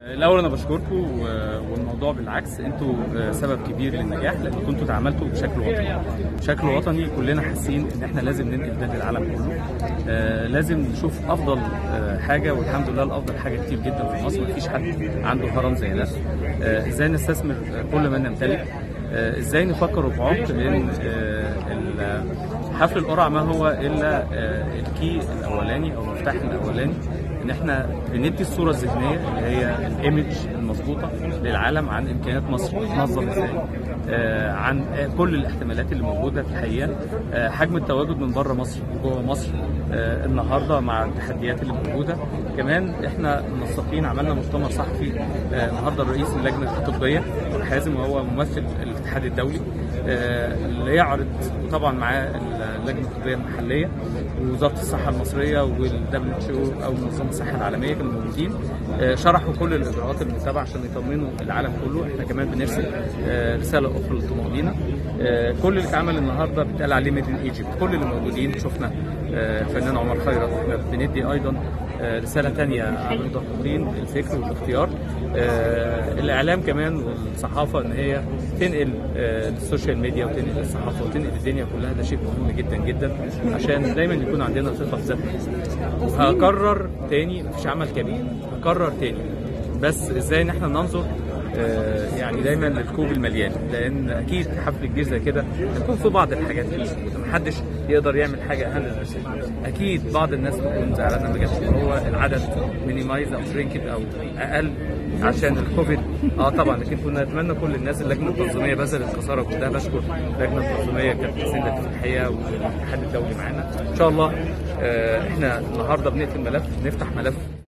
الاول انا بشكركم و- والموضوع بالعكس انتوا سبب كبير للنجاح لان كنتوا اتعاملتوا بشكل وطني بشكل وطني كلنا حاسين ان احنا لازم ننقل ده للعالم كله آه، لازم نشوف افضل آه، حاجه والحمد لله الافضل حاجه كتير جدا في مصر مفيش حد عنده هرم زي ده آه، ازاي نستثمر كل ما نمتلك آه، ازاي نفكر بعمق لان آه، ال- حفل القرعه ما هو الا آه، الكي الاولاني او المفتاح الاولاني ان احنا بندي الصوره الذهنيه اللي هي الايمج المظبوطه للعالم عن امكانيات مصر بتنظم ازاي آه، عن آه، كل الاحتمالات اللي موجوده في الحقيقه آه، حجم التواجد من بره مصر وجوه مصر آه، النهارده مع التحديات اللي موجوده كمان احنا منسقين عملنا مؤتمر صحفي آه، النهارده الرئيس اللجنه الطبيه حازم وهو ممثل الاتحاد الدولي آه، اللي يعرض وطبعا معاه اللجنه الطبيه المحليه ووزاره الصحه المصريه والدبليو اتش او منظمه الصحه العالميه كانوا موجودين آه، شرحوا كل الاجراءات المتبعه عشان يطمنوا العالم كله احنا كمان بنرسل آه، رساله اخرى للطمانينه آه، كل اللي اتعمل النهارده بيتقال عليه ميد ان ايجيبت كل اللي موجودين شفنا آه، الفنان عمر خيرت احنا بندي ايضا آه، رساله ثانيه عن مدققين الفكر والاختيار آه، الاعلام كمان والصحافه ان هي تنقل آه، السوشيال ميديا وتنقل الصحافه وتنقل الدنيا كلها ده شيء مهم جدا جدا عشان دايما يكون عندنا ثقه في ذاتنا وهكرر تاني مفيش عمل كبير هكرر تاني بس ازاي ان احنا ننظر آه، يعني دايما للكوب المليان لان اكيد حفل كبير زي كده هيكون في بعض الحاجات فيه محدش يقدر يعمل حاجه 100% اكيد بعض الناس تكون زعلانه ما جاتش هو العدد مينيمايز او شرينكت او اقل عشان الكوفيد اه طبعا لكن كنا نتمنى كل الناس اللجنه التنظيميه بذلت خساره كلها بشكر اللجنه التنظيميه كانت سنه في الحقيقه والاتحاد الدولي معانا ان شاء الله آه، احنا النهارده بنقفل ملف نفتح ملف